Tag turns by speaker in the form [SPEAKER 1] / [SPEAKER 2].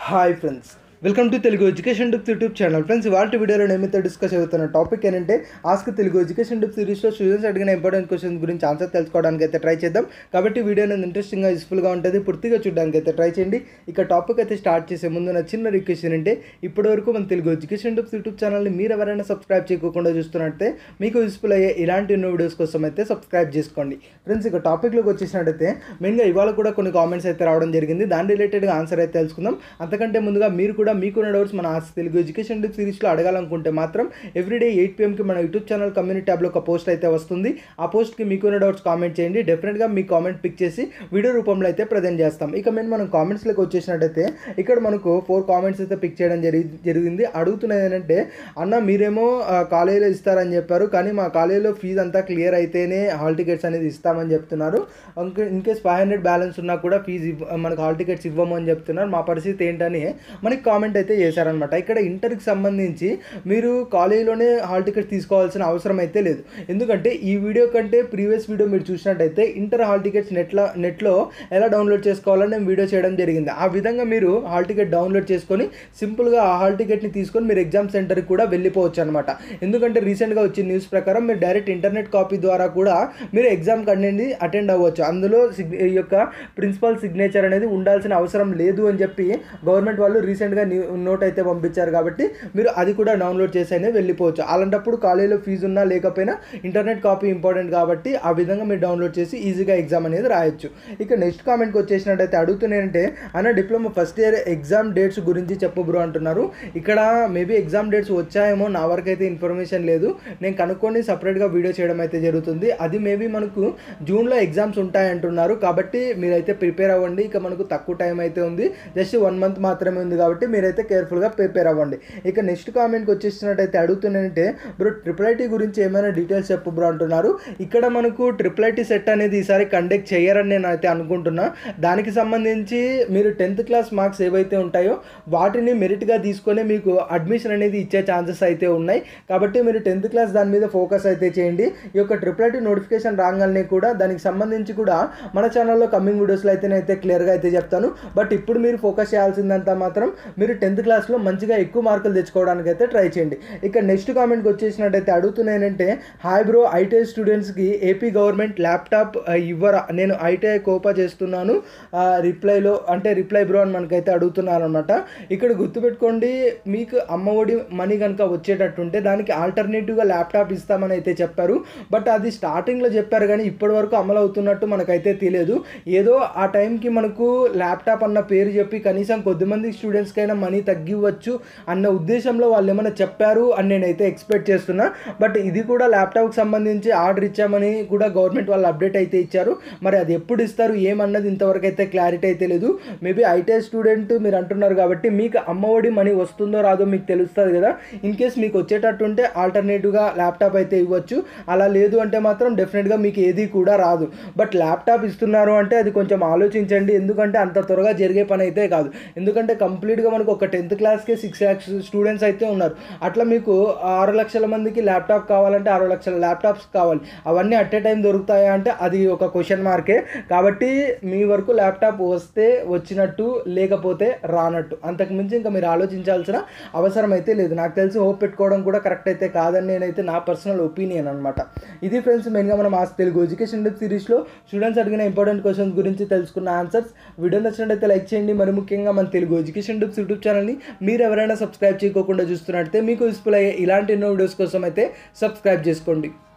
[SPEAKER 1] hi friends welcome to Telugu education tips YouTube channel friends ఇవాళ వీడియోలో నేమైతే డిస్కస్ అవుతున్న టాపిక్ ఏంటంటే ఆస్క్ తెలుగు ఎడ్యుకేషన్ టిప్స్ సిరీస్లో స్టూడెంట్స్ అడిగిన ఇంపార్టెంట్ క్వశ్చన్స్ గురించి ఆన్సర్ తెలుసుకోవడానికి అయితే ట్రై చేద్దాం కాబట్టి వీడియో అనేది ఇంట్రెస్టింగ్గా యూస్ఫుల్గా ఉంటుంది పూర్తిగా చూడడానికి అయితే ట్రై చేయండి ఇక టాపిక్ అయితే స్టార్ట్ చేసే ముందు నా చిన్న రిక్వెస్ట్ ఏంటంటే ఇప్పటివరకు మన తెలుగు ఎడ్యుకేషన్ టిప్స్ యూట్యూబ్ ఛానల్ని మీరు ఎవరైనా సబ్స్క్రైబ్ చేయకుండా చూస్తున్నట్టే మీకు యూస్ఫుల్ అయ్యే ఇలాంటి ఎన్నో వీడియోస్ కోసం అయితే సబ్స్క్రైబ్ చేసుకోండి ఫ్రెండ్స్ ఇక టాపిక్లోకి వచ్చేసినట్టయితే మెయిన్గా ఇవాళ కూడా కొన్ని కామెంట్స్ అయితే రావడం జరిగింది దాని రిలేటెడ్గా ఆన్సర్ అయితే తెలుసుకుందాం అంతకంటే ముందుగా మీరు కూడా మీకున్న డౌట్స్ మన ఆస్ తెలుగు ఎడ్యుకేషన్ టిప్ సిరీస్లో అడగాలనుకుంటే మాత్రం ఎవ్రీడే ఎయిట్ పిఎంకి మన యూట్యూబ్ ఛానల్ కమ్యూనిటీ ట్యాబ్లో ఒక పోస్ట్ అయితే వస్తుంది ఆ పోస్ట్కి మీకున్న డౌట్స్ కామెంట్ చేయండి డెఫినెట్గా మీ కామెంట్ పిక్ చేసి వీడియో రూపంలో అయితే ప్రజెంట్ చేస్తాం ఇక మేము మనం కామెంట్స్లోకి వచ్చేసినట్టయితే ఇక్కడ మనకు ఫోర్ కామెంట్స్ అయితే పిక్ చేయడం జరిగి జరిగింది అడుగుతున్నది ఏంటంటే అన్న మీరేమో ఆ, కాలేజీలో ఇస్తారని చెప్పారు కానీ మా కాలేజీలో ఫీజు అంతా క్లియర్ అయితేనే హాల్ టికెట్స్ అనేది ఇస్తామని చెప్తున్నారు in case five hundred balance ఉన్నా కూడా ఫీజు ఇవ్వ మనకు హాల్ టికెట్స్ ఇవ్వము అని చెప్తున్నారు మా పరిస్థితి ఏంటని మనకి కామెంట్ అయితే చేశారనమాట ఇక్కడ ఇంటర్కి సంబంధించి మీరు కాలేజీలోనే హాల్ టికెట్స్ తీసుకోవాల్సిన అవసరం అయితే లేదు ఎందుకంటే ఈ వీడియో కంటే ప్రీవియస్ వీడియో మీరు చూసినట్టయితే ఇంటర్ హాల్ టికెట్స్ నెట్లో నెట్లో ఎలా డౌన్లోడ్ చేసుకోవాలని నేను వీడియో చేయడం జరిగింది ఆ విధంగా మీరు హాల్ టికెట్ డౌన్లోడ్ చేసుకొని సింపుల్గా ఆ హాల్ టికెట్ని తీసుకొని మీరు ఎగ్జామ్ సెంటర్కి కూడా వెళ్ళిపోవచ్చు అనమాట ఎందుకంటే రీసెంట్గా వచ్చిన న్యూస్ ప్రకారం మీరు డైరెక్ట్ ఇంటర్నెట్ కాపీ ద్వారా కూడా మీరు ఎగ్జామ్కి అనేది అటెండ్ అవ్వచ్చు అందులో సిగ్ ఈ యొక్క ప్రిన్సిపల్ సిగ్నేచర్ అనేది ఉండాల్సిన అవసరం లేదు అని చెప్పి గవర్నమెంట్ వాళ్ళు రీసెంట్గా నోట్ అయితే పంపించారు కాబట్టి మీరు అది కూడా డౌన్లోడ్ చేసి అయినా వెళ్ళిపోవచ్చు అలాంటప్పుడు కాలేజీలో ఫీజు ఉన్నా లేకపోయినా ఇంటర్నెట్ కాపీ ఇంపార్టెంట్ కాబట్టి ఆ విధంగా మీరు డౌన్లోడ్ చేసి ఈజీగా ఎగ్జామ్ అనేది రాయొచ్చు ఇక నెక్స్ట్ కామెంట్కి వచ్చేసినట్టయితే అడుగుతున్నానంటే అన్న diploma first year exam dates గురించి చెప్పు బ్రో అంటున్నారు ఇక్కడ మేబీ ఎగ్జామ్ డేట్స్ వచ్చాయేమో నా వరకు అయితే ఇన్ఫర్మేషన్ లేదు నేను కనుక్కొని సపరేట్గా వీడియో చేయడం అయితే జరుగుతుంది అది మేబీ మనకు జూన్లో ఎగ్జామ్స్ ఉంటాయంటున్నారు కాబట్టి మీరైతే ప్రిపేర్ అవ్వండి ఇక మనకు తక్కువ టైం అయితే ఉంది జస్ట్ వన్ మంత్ మాత్రమే ఉంది కాబట్టి మీరైతే కేర్ఫుల్గా ప్రిపేర్ అవ్వండి ఇక నెక్స్ట్ కామెంట్కి వచ్చేసినట్టయితే అడుగుతున్నానంటే బ్రో ట్రిపుల్ ఐటీ గురించి ఏమైనా డీటెయిల్స్ చెప్పు బ్రో అంటున్నారు ఇక్కడ మనకు ట్రిపుల్ ఐటీ సెట్ అనేది ఈసారి కండక్ట్ చేయరని నేను అయితే అనుకుంటున్నా దానికి సంబంధించి మీరు టెన్త్ క్లాస్ మార్క్స్ ఏవైతే ఉంటాయో వాటిని మెరిట్గా తీసుకొని మీకు అడ్మిషన్ అనేది ఇచ్చే ఛాన్సెస్ అయితే ఉన్నాయి కాబట్టి మీరు టెన్త్ క్లాస్ దాని మీద ఫోకస్ అయితే చేయండి ఈ యొక్క ట్రిపుల్ ఐటీ నోటిఫికేషన్ రాగానే కూడా దానికి సంబంధించి కూడా మన ఛానల్లో కమింగ్ వీడియోస్లో అయితే నేనైతే క్లియర్గా అయితే చెప్తాను బట్ ఇప్పుడు మీరు ఫోకస్ చేయాల్సిందంతా మాత్రం మీరు టెన్త్ క్లాస్లో మంచిగా ఎక్కువ మార్కులు తెచ్చుకోవడానికి అయితే ట్రై చేయండి ఇక నెక్స్ట్ కామెంట్కి వచ్చేసినట్టయితే అడుగుతున్నానంటే హాయ్ బ్రో ఐటీఐ స్టూడెంట్స్కి ఏపీ గవర్నమెంట్ ల్యాప్టాప్ ఆ, ఇవ్వరా నేను ఐటీఐ కోపా చేస్తున్నాను ఆ, రిప్లైలో అంటే రిప్లై బ్రో అని మనకైతే అడుగుతున్నారు అనమాట ఇక్కడ గుర్తుపెట్టుకోండి మీకు అమ్మఒడి మనీ కనుక వచ్చేటట్టుంటే దానికి ఆల్టర్నేటివ్గా ల్యాప్టాప్ ఇస్తామని అయితే చెప్పారు బట్ అది స్టార్టింగ్లో చెప్పారు కానీ ఇప్పటి వరకు అమలు అవుతున్నట్టు మనకైతే తెలియదు ఏదో ఆ టైంకి మనకు ల్యాప్టాప్ అన్న పేరు చెప్పి కనీసం కొద్దిమంది స్టూడెంట్స్కైనా మనీ తగ్గివ్వచ్చు అన్న ఉద్దేశంలో వాళ్ళు ఏమైనా చెప్పారు అని నేనైతే ఎక్స్పెక్ట్ చేస్తున్నా బట్ ఇది కూడా ల్యాప్టాప్కి సంబంధించి ఆర్డర్ ఇచ్చామని కూడా గవర్నమెంట్ వాళ్ళు అప్డేట్ అయితే ఇచ్చారు మరి అది ఎప్పుడు ఇస్తారు ఏమన్నది ఇంతవరకు అయితే క్లారిటీ అయితే లేదు మేబీ ఐటీఐ స్టూడెంట్ మీరు అంటున్నారు కాబట్టి మీకు అమ్మఒడి మనీ వస్తుందో రాదో మీకు తెలుస్తుంది కదా ఇన్ కేస్ మీకు వచ్చేటట్టు ఉంటే ఆల్టర్నేటివ్గా ల్యాప్టాప్ అయితే ఇవ్వచ్చు అలా లేదు అంటే మాత్రం డెఫినెట్గా మీకు ఏది కూడా రాదు బట్ ల్యాప్టాప్ ఇస్తున్నారు అంటే అది కొంచెం ఆలోచించండి ఎందుకంటే అంత త్వరగా జరిగే పని అయితే కాదు ఎందుకంటే కంప్లీట్గా మనకు ఒక టెన్త్ క్లాస్కే సిక్స్ ల్యాక్స్ స్టూడెంట్స్ అయితే ఉన్నారు అట్లా మీకు ఆరు లక్షల మందికి ల్యాప్టాప్ కావాలంటే ఆరు లక్షల ల్యాప్టాప్స్ కావాలి అవన్నీ అట్ ఏ టైం దొరుకుతాయా అంటే అది ఒక క్వశ్చన్ మార్కే కాబట్టి మీ వరకు ల్యాప్టాప్ వస్తే వచ్చినట్టు లేకపోతే రానట్టు అంతకు మించి ఇంకా మీరు ఆలోచించాల్సిన అవసరం అయితే లేదు నాకు తెలిసి హోప్ పెట్టుకోవడం కూడా కరెక్ట్ అయితే కాదని నేనైతే నా పర్సనల్ ఒపీనియన్ అనమాట ఇది ఫ్రెండ్స్ మెయిన్గా మనం ఆ తెలుగు ఎడ్యుకేషన్ డిప్ సిరీస్లో స్టూడెంట్స్ అడిగిన ఇంపార్టెంట్ క్వశ్చన్స్ గురించి తెలుసుకున్న ఆన్సర్స్ వీడియో నచ్చినట్టయితే లైక్ చేయండి మరి ముఖ్యంగా మన తెలుగు ఎడ్యుకేషన్ డిప్స్ యూట్యూబ్ ఛానల్ని మీరు ఎవరైనా సబ్స్క్రైబ్ చేయకోకుండా చూస్తున్నట్టయితే మీకు యూస్ఫుల్ అయ్యే ఇలాంటి ఎన్నో వీడియోస్ కోసం అయితే సబ్స్క్రైబ్ చేసుకోండి